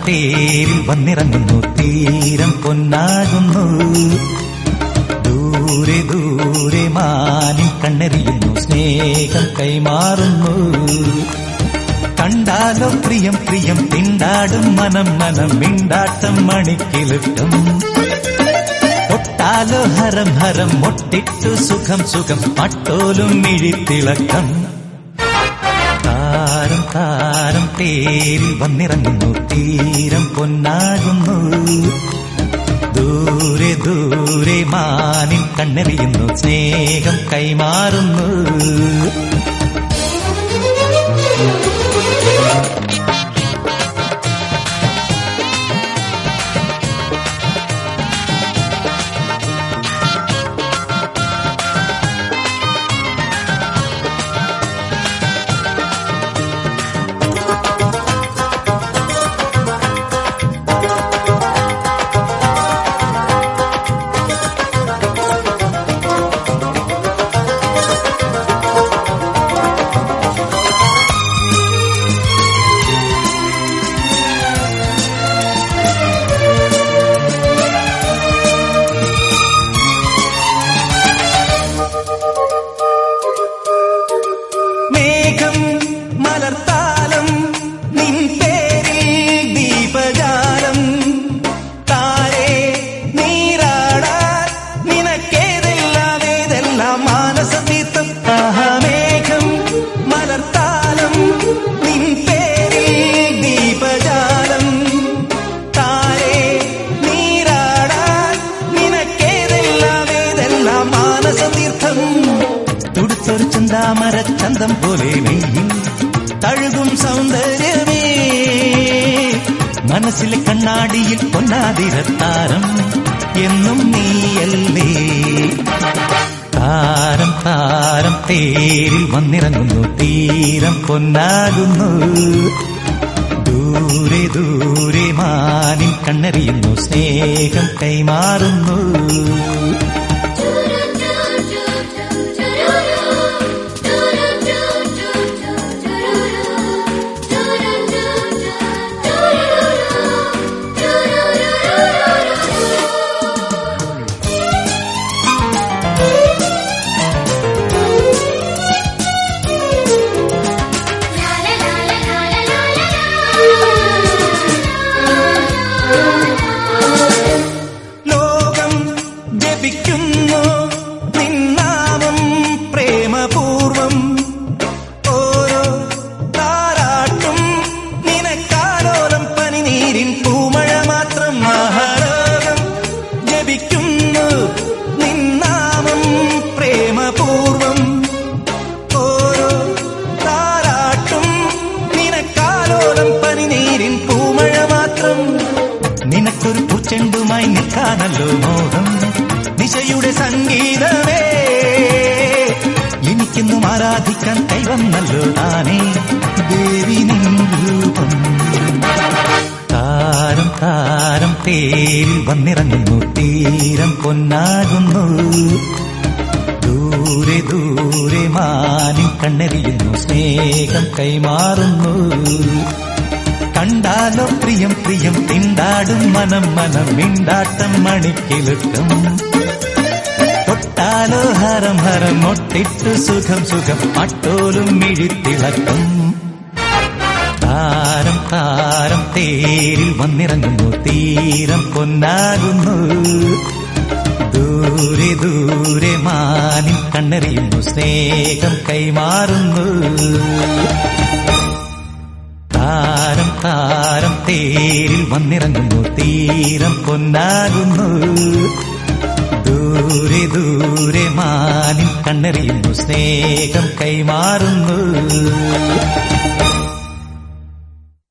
തേരിൽ വന്നിറങ്ങുന്നു തീരം പൊന്നാകുന്നു ദൂരെ ദൂരെ മാനിൻ കണ്ണെറിയുന്നു സ്നേഹം കൈമാറുന്നു കണ്ടാലോ പ്രിയം പ്രിയം തിണ്ടാടും മനം മനം മിണ്ടാട്ടം മണിക്കിലുക്കം തൊട്ടാലോ ഹരം ഹരം മുട്ടിട്ടു സുഖം സുഖം പട്ടോലും മിഴിത്തിളക്കം താരം താരം തേരിൽ വന്നിറങ്ങുന്നു തീരം പൊന്നാകുന്നു ദൂരെ ദൂരെ മാനിൻ കണ്ണെറിയുന്നു സ്നേഹം കൈമാറുന്നു മേഘം മലർത്താലം നിൻ പേരിൽ ദീപജാലം താരേ നീരാടാൻ നിനക്കേതെല്ലാം ഏതെല്ലാം മാനസതീർത്ഥം ആഹാ മേഘം മലർത്താലം നിൻ പേരിൽ ദീപജാലം താരേ നീരാടാൻ നിനക്കേതെല്ലാം ഏതെല്ലാം മാനസതീർത്ഥം തുടുത്തൊരു ചന്താമര ചന്തം പോലെ നെയ്യിൽ തഴുകും സൗന്ദര്യമേ മനസ്സിലെ കണ്ണാടിയിൽ പൊന്നാതിരത്താരം എന്നും നീയല്ലേ താരം താരം തേരിൽ വന്നിറങ്ങുന്നു തീരം പൊന്നാകുന്നു ദൂരെ ദൂരെ മാനിൻ കണ്ണെറിയുന്നു സ്നേഹം കൈമാറുന്നു ലോകം ജപിക്കുന്നു നിന്നാമം പ്രേമപൂർവം ഓരോ താരാട്ടും നിനക്കാലോലം പനിനീരിൻ പൂമഴ മാത്രം മഹാലോകം ജപിക്കുന്നു നിന്നാമം പ്രേമപൂർവം ഓരോ താരാട്ടും നിനക്കാലോലം പനിനീരിൻ പൂമഴ മാത്രം നിനക്കൊരു പൂച്ചെണ്ടുമായി നിൽക്കാനല്ലോ മോഹം നിശയുടെ സംഗീതമേ എനിക്കെന്നും ആരാധിക്കാൻ കൈവന്നല്ലോ താനേ ദേവി നിൻ രൂപം താരം താരം തേരിൽ വന്നിറങ്ങുന്നു തീരം പൊന്നാകുന്നു ദൂരെ ദൂരെ മാനിൻ കണ്ണെറിയുന്നു സ്നേഹം കൈമാറുന്നു കണ്ടാലോ പ്രിയം പ്രിയം തിണ്ടാടും മനം മനം മിണ്ടാട്ടം മണിക്കിലുക്കം തൊട്ടാലോ ഹരം ഹരം ഒട്ടിട്ടു സുഖം സുഖം പട്ടോലും മിഴിത്തിളക്കം താരം താരം തേരിൽ വന്നിറങ്ങുന്നു തീരം പൊന്നാകുന്നു ദൂരെ ദൂരെ മാനിൻ കണ്ണെറിയുന്നു സ്നേഹം കൈമാറുന്നു താരം താരം തേരിൽ വന്നിറങ്ങുന്നു തീരം പൊന്നാകുന്നു ദൂരെ ദൂരെ മാനിൻ കണ്ണെറിയുന്നു സ്നേഹം കൈമാറുന്നു